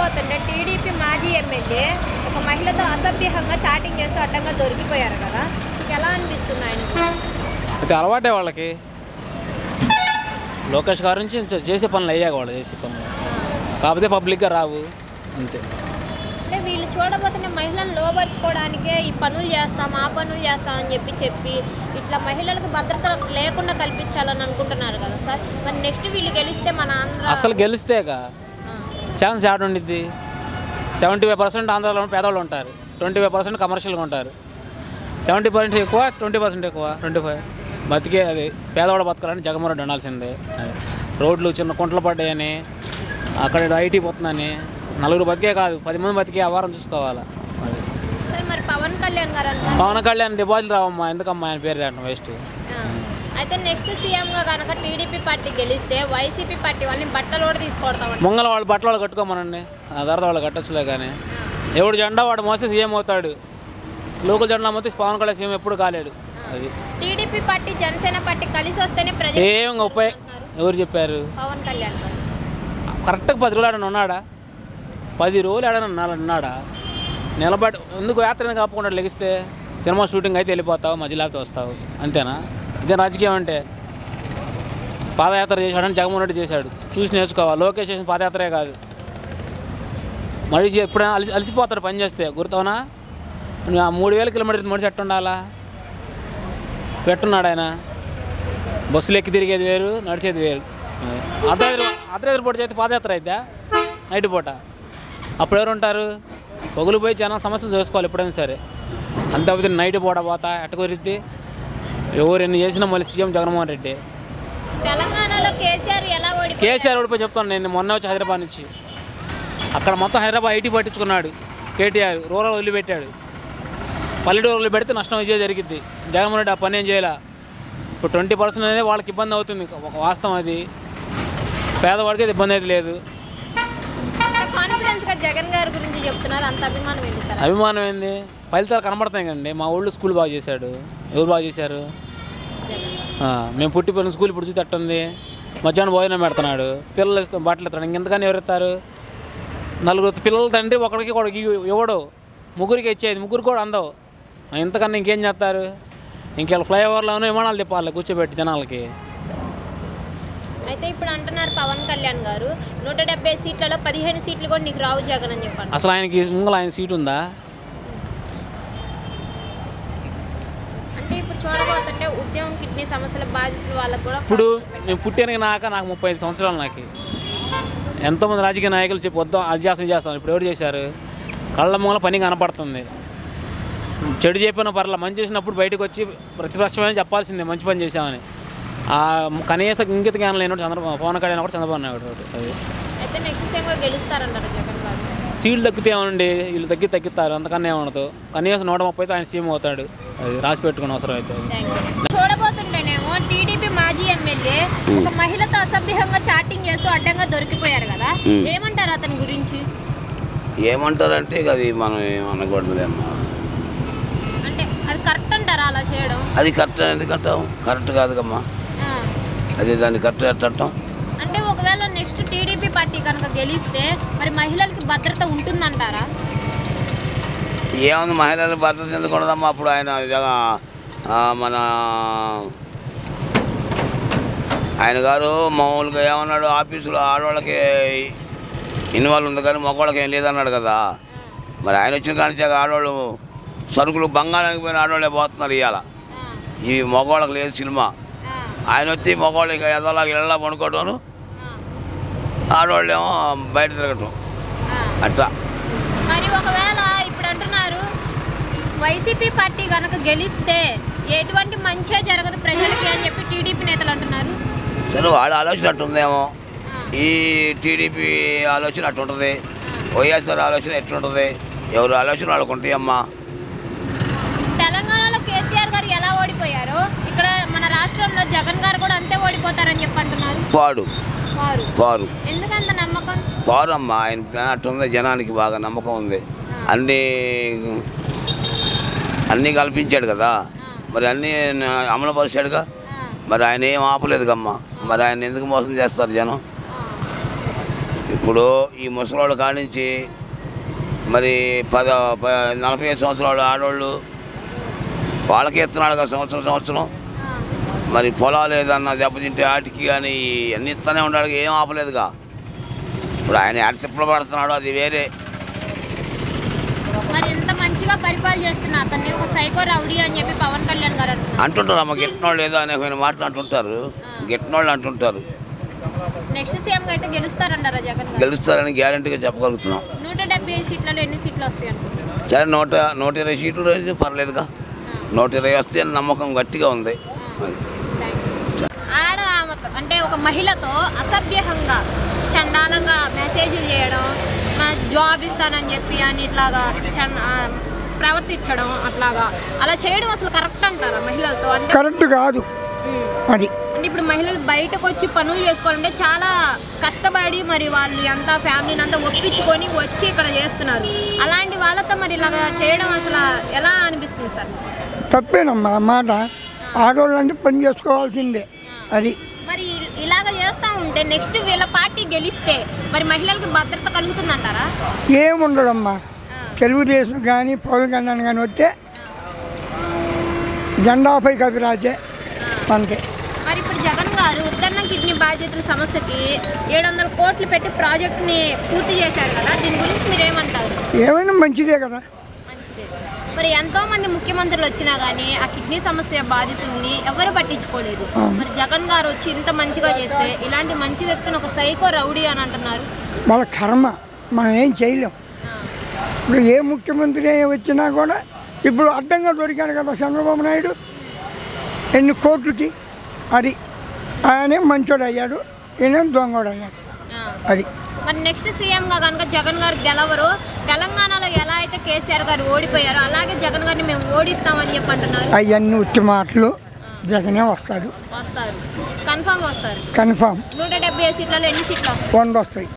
చూడబోతుంటే TDP మాజీ MLA ఒక మహిళతో అసభ్యంగా చాటింగ్ చేస్తూ అడ్డంగా దొరికిపోయారు కదా మీకు ఎలా అనిపిస్తుంది ఆయన గురించి? అయితే అలవాటే వాళ్ళకి లోకేష్ గారి నుంచి చే- చేసే పనులు అయ్యాక వాళ్ళు చేసే పనులు కాకపోతే పబ్లిక్గా రావు అంతే అంటే వీళ్ళు చూడబోతుంటే మహిళలను లోపరుచుకోవడానికే ఈ పనులు చేస్తాం ఆ పనులు చేస్తాం అని చెప్పి చెప్పి ఇట్లా మహిళలకు భద్రత లేకుండా కల్పించాలని అనుకుంటున్నారు కదా సార్ మరి నెక్స్ట్ వీళ్ళు గెలిస్తే మన ఆంధ్ర అసలు గెలిస్తేగా ఆ, ఛాన్స్ యాడ్ ఉండిద్ది సెవెంటీ ఫైవ్ పర్సెంట్ ఆంధ్రాలో పేదవాళ్ళు ఉంటారు ట్వంటీ ఫైవ్ పర్సెంట్ కమర్షియల్గా ఉంటారు సెవెంటీ పర్సెంట్ ఎక్కువ ట్వంటీ పర్సెంట్ ఎక్కువ ట్వంటీ ఫైవ్ బతికే అది పేదవాడు బతకాలని జగన్మోహన్ రెడ్డి ఉండాల్సిందే అది. రోడ్లు చిన్న కుంటలు పడ్డాయని అక్కడ ఐటీ పోతుందని నలుగురు బతికే కాదు పది మంది బతికే అవారం చూసుకోవాలి అది సార్ మరి పవన్ కళ్యాణ్ గారు అంటారు పవన్ కళ్యాణ్ డిపాజిట్ రావమ్మా ఎందుకమ్మా ఆయన పేరు రావడం వేస్ట్ ఆ, అయితే నెక్స్ట్ సీఎంగా కనుక టీడీపీ పార్టీ గెలిస్తే వైసీపీ పార్టీ వాళ్ళని బట్టలు కూడా తీసుకొడతామంట ముంగల వాళ్ళు బట్టలు వాళ్ళు కట్టుకోమనండి ఆ తర్వాత వాళ్ళు కట్టచ్చులే కానీ ఎవడు జెండా వాడు మోస్తే సీఎం అవుతాడు లోకల్ జెండా మోస్తే పవన్ కళ్యాణ్ సీఎం ఎప్పుడు కాలేడు అది టీడీపీ పార్టీ జనసేన పార్టీ కలిసి వస్తేనే ప్రజలు ఏం ఉపయోగ ఎవరు చెప్పారు పవన్ కళ్యాణ్ గారు కరెక్ట్గా పది రోజులు ఆడని ఉన్నాడా పది రోజులు ఆడని ఉన్నా- ఉన్నాడా నిలబడి ఎందుకు యాత్రని కాకుండా లెగిస్తే సినిమా షూటింగ్ అయితే వెళ్ళిపోతావు మధ్య లేకపోతే వస్తావు అంతేనా ఇదే రాజకీయం అంటే పాదయాత్ర చేశాడని జగన్మోహన్ రెడ్డి చేశాడు చూసి నేర్చుకోవాలి లోకేష్ చేసిన పాదయాత్రే కాదు మనిషి ఎప్పుడైనా అలసి అలసిపోతాడు పని చేస్తే గుర్తవునా నువ్వు ఆ మూడు వేల కిలోమీటర్ మనిషి ఎట్టుండాలా పెట్టున్నాడు ఆయన బస్సులు ఎక్కి తిరిగేది వేరు నడిచేది వేరు అర్ధరాత్రి అర్ధరాత్రి పూట చేస్తే పాదయాత్ర అయితే నైట్ పూట అప్పుడు ఎవరు ఉంటారు పగులు పోయి జనం సమస్యలు చూసుకోవాలి ఎప్పుడైనా సరే అంత నైట్ పూట పోతా ఎట్ట కుదిరిద్ది ఎవరు ఎన్ని చేసినా మళ్ళీ సీఎం జగన్మోహన్ రెడ్డి తెలంగాణలో కేసీఆర్ ఎలా ఓడిపోయారు కేసీఆర్ ఓడిపోయి చెప్తాను నేను మొన్న వచ్చి హైదరాబాద్ నుంచి అక్కడ మొత్తం హైదరాబాద్ ఐటీ పట్టించుకున్నాడు కేటీఆర్ రూరల్ వదిలిపెట్టాడు పల్లెటూరు వదిలిపెడితే నష్టం ఇదే జరిగింది జగన్మోహన్ రెడ్డి ఆ పని ఏం చేయాల ఇప్పుడు ట్వంటీ పర్సెంట్ అనేది వాళ్ళకి ఇబ్బంది అవుతుంది ఒక వాస్తవం అది పేదవాడికి అది ఇబ్బంది అయితే లేదు కాన్ఫిడెన్స్ గా జగన్ గారి గురించి చెప్తున్నారు అంత అభిమానం ఏంటి సార్ అభిమానం ఏంది ఫలితాలు కనబడతాయి కండి మా ఊళ్ళో స్కూల్ బాగా చేశాడు ఎవరు బాగా చేశారు జగన్ ఆ, మేము పుట్టి పోయిన స్కూల్ ఇప్పుడు చూసి తట్టుంది మధ్యాహ్నం భోజనం పెడుతున్నాడు పిల్లలు ఇస్తాం బట్టలు ఇస్తాడు ఇంకెంతకని ఎవరు ఇస్తారు నలుగురు పిల్లల తండ్రి ఒకడికి ఒకడికి ఇవ్వడు ముగ్గురికి ఇచ్చేది ముగ్గురు కూడా అందవు ఇంతకన్నా ఇంకేం చేస్తారు ఇంకెళ్ళ ఫ్లైఓవర్లోనూ విమానాలు తిప్పాలి కూర్చోబెట్టి జనాలకి అయితే ఇప్పుడు అంటున్నారు పవన్ కళ్యాణ్ గారు నూట డెబ్బై సీట్లలో పదిహేను సీట్లు కూడా నీకు రావు జగన్ అని చెప్పాను అసలు ఆయనకి ముంగల ఆయన సీట్ ఉందా అంటే ఇప్పుడు చూడబోతుంటే ఉద్యమం కిడ్నీ సమస్యల బాధితులు వాళ్ళకు కూడా ఇప్పుడు నేను పుట్టానికి నాక నాకు ముప్పై ఐదు సంవత్సరాలు నాకు ఎంతోమంది రాజకీయ నాయకులు చెప్పి వద్దాం అది చేస్తాం ఇది చేస్తాం ఇప్పుడు ఎవరు చేశారు కళ్ళ మూల పని కనపడుతుంది చెడు చెప్పిన పర్ల మంచి చేసినప్పుడు బయటకు వచ్చి ప్రతిపక్షమైన చెప్పాల్సిందే మంచి పని చేశామని ఆ కనీస ఇంకిత జ్ఞానం లేనప్పుడు చంద్రబాబు పవన్ కళ్యాణ్ కూడా చంద్రబాబు నాయుడు ఒకటి. అది అయితే నెక్స్ట్ సీఎంగా గెలుస్తారంటారు జగన్ గారు సీట్లు తగ్గితే ఏమండి వీళ్ళు తగ్గి తగ్గిస్తారు అంతకన్నా ఏమనదు కనీసం నూట ముప్పై అయితే ఆయన సీఎం అవుతాడు అది రాసి పెట్టుకుని అవసరం అయితే థ్యాంక్ యూ చూడబోతుంటేనేమో టీడీపీ మాజీ ఎమ్మెల్యే ఒక మహిళతో అసభ్యంగా చాటింగ్ చేస్తూ అడ్డంగా దొరికిపోయారు కదా ఏమంటారు అతని గురించి ఏమంటారంటే ఇక అది మనం ఏమనకూడదులేమ్మా అంటే అది కరెక్ట్ అంటారా అలా చేయడం అది కరెక్ట్ ఎందుకు అంటాం కరెక్ట్ కాదుగమ్మా ఆ. అది దాన్ని కరెక్ట్ ఎట్టడం అంటే ఒకవేళ నెక్స్ట్ టీడీపీ పార్టీ కనుక గెలిస్తే మరి మహిళలకి భద్రత ఉంటుందంటారా ఏముంది మహిళలు భర్త ఎందుకు ఉండదమ్మా అప్పుడు ఆయన జగ- ఆ, మన ఆయన గారు మామూలుగా ఏమన్నాడు ఆఫీసులో ఆడవాళ్ళకి ఇన్వాల్వ్ ఉంది కానీ మగవాళ్ళకి ఏం లేదన్నాడు కదా మరి ఆయన వచ్చిన కానీ ఆడవాళ్ళు సరుకులు బంగారానికి పోయిన ఆడవాళ్ళే పోతున్నారు ఇవాళ ఆ, ఈ మగవాళ్ళకి లేదు సినిమా ఆ, ఆయన వచ్చి మగవాళ్ళకి ఎదలాగా ఇళ్ళ పడుకోవడం ఆ, ఆడవాళ్ళేమో బయట తిరగటం ఆ. అట్లా మరి ఒకవేళ ఇప్పుడు అంటున్నారు వైసీపీ పార్టీ కనుక గెలిస్తే ఎటువంటి మంచే జరగదు ప్రజలకి అని చెప్పి టీడీపీ నేతలు అంటున్నారు సరే వాళ్ళ ఆలోచన అట్టుందేమో ఆ, ఈ టీడీపీ ఆలోచన అట్టుంటుంది వైఎస్ఆర్ ఆలోచన ఎట్లుంటుంది ఎవరు ఆలోచన వాళ్ళకు ఉంటాయమ్మా తెలంగాణలో కేసీఆర్ గారు ఎలా ఓడిపోయారో ఇక్కడ మన రాష్ట్రంలో జగన్ గారు కూడా అంతే ఓడిపోతారని చెప్పి అంటున్నారు వాడు వారు వారు ఎందుకంత నమ్మకం వారు అమ్మా ఆయన ప్లాన్ అట్టుంది జనానికి బాగా నమ్మకం ఉంది అన్నీ అన్నీ కల్పించాడు కదా మరి అన్నీ అమలుపరిచాడుగా ఆ, మరి ఆయన ఏం ఆపలేదు కమ్మా మరి ఆయన ఎందుకు మోసం చేస్తారు జనం ఆ. ఇప్పుడు ఈ ముసలోళ్ళ కానించి మరి పద ప- నలభై ఐదు సంవత్సరాలు ఆడవాళ్ళు వాళ్ళకి ఇస్తున్నాడు కదా సంవత్సరం సంవత్సరం మరి పొలాలు ఏదన్నా దెబ్బతింటే వాటికి కానీ అన్ని ఇస్తూనే ఉన్నాడు ఏం ఆపలేదుగా ఇప్పుడు ఆయన ఎడ సిప్పలు పడుతున్నాడు అది వేరే మరి ఎంత మంచిగా పరిపాలన చేస్తున్నా అతన్ని ఒక సైకో రౌడీ అని చెప్పి పవన్ కళ్యాణ్ గారు అంటున్నారు అంటుంటారు అమ్మ గిట్టినోళ్ళు ఏదో అనే కొన్ని మాటలు అంటుంటారు గిట్టినోళ్ళు అంటుంటారు నెక్స్ట్ సీఎం అయితే గెలుస్తారంటారా జగన్ గారు గెలుస్తారని గ్యారంటీగా చెప్పగలుగుతున్నాం నూట డెబ్బై ఐదు సీట్లలో ఎన్ని సీట్లు వస్తాయి అనుకుంటున్నారు సరే నూట నూట ఇరవై సీట్లు అయితే పర్లేదుగా నూట ఇరవై వస్తే అని నమ్మకం గట్టిగా ఉంది ఆడ ఆమెతో అంటే ఒక మహిళతో అసభ్యంగా చండాలంగా మెసేజ్లు చేయడం మా జాబ్ ఇస్తానని చెప్పి అని ఇట్లాగా చన్- ఆ, ప్రవర్తించడం అట్లాగా అలా చేయడం అసలు కరెక్ట్ అంటారా మహిళలతో అంటే కరెక్ట్ కాదు ఉమ్. అది అంటే ఇప్పుడు మహిళలు బయటకు వచ్చి పనులు చేసుకోవాలంటే చాలా కష్టపడి మరి వాళ్ళు అంతా ఫ్యామిలీని అంతా ఒప్పించుకొని వచ్చి ఇక్కడ చేస్తున్నారు అలాంటి వాళ్ళతో మరి ఇలాగ చేయడం అసలు ఎలా అనిపిస్తుంది సార్ తప్పేనమ్మా ఆ మాట ఆడవాళ్ళంటే పని చేసుకోవాల్సిందే అది మరి ఇ- ఇలాగ చేస్తూ ఉంటే నెక్స్ట్ వీళ్ళ పార్టీ గెలిస్తే మరి మహిళలకు భద్రత కలుగుతుందంటారా ఏముండదమ్మా తెలుగుదేశం కానీ పవన్ కళ్యాణ్ కానీ వస్తే జెండాపై కవిరాజే అంతే మరి ఇప్పుడు జగన్ గారు ఉద్దన్న కిడ్నీ బాధ్యతల సమస్యకి ఏడు వందల కోట్లు పెట్టి ప్రాజెక్ట్ని పూర్తి చేశారు కదా దీని గురించి మీరు ఏమంటారు ఏమైనా మంచిదే కదా మంచిదే మరి ఎంతో మంది ముఖ్యమంత్రులు వచ్చినా కానీ ఆ కిడ్నీ సమస్య బాధితుల్ని ఎవరు పట్టించుకోలేదు మరి జగన్ గారు వచ్చి ఇంత మంచిగా చేస్తే ఇలాంటి మంచి వ్యక్తిని ఒక సైకో రౌడీ అని అంటున్నారు వాళ్ళ కర్మ మనం ఏం చేయలేం ఇప్పుడు ఏ ముఖ్యమంత్రి వచ్చినా కూడా ఇప్పుడు అడ్డంగా దొరికాడు కదా చంద్రబాబు నాయుడు ఎన్ని కోట్లకి అది ఆయనే మంచోడు అయ్యాడు ఈయన దొంగోడు అయ్యాడు ఆ. అది మరి నెక్స్ట్ సీఎంగా కనుక జగన్ గారు గెలవరు తెలంగాణలో ఎలా అయితే కేసీఆర్ గారు ఓడిపోయారో అలాగే జగన్ గారిని మేము ఓడిస్తామని చెప్పి అంటున్నారు అవన్నీ ఉత్తి మాటలు జగనే వస్తాడు వస్తారు కన్ఫామ్గా వస్తారు కన్ఫామ్ నూట డెబ్బై సీట్లలో ఎన్ని సీట్లు వస్తాయి వంద వస్తాయి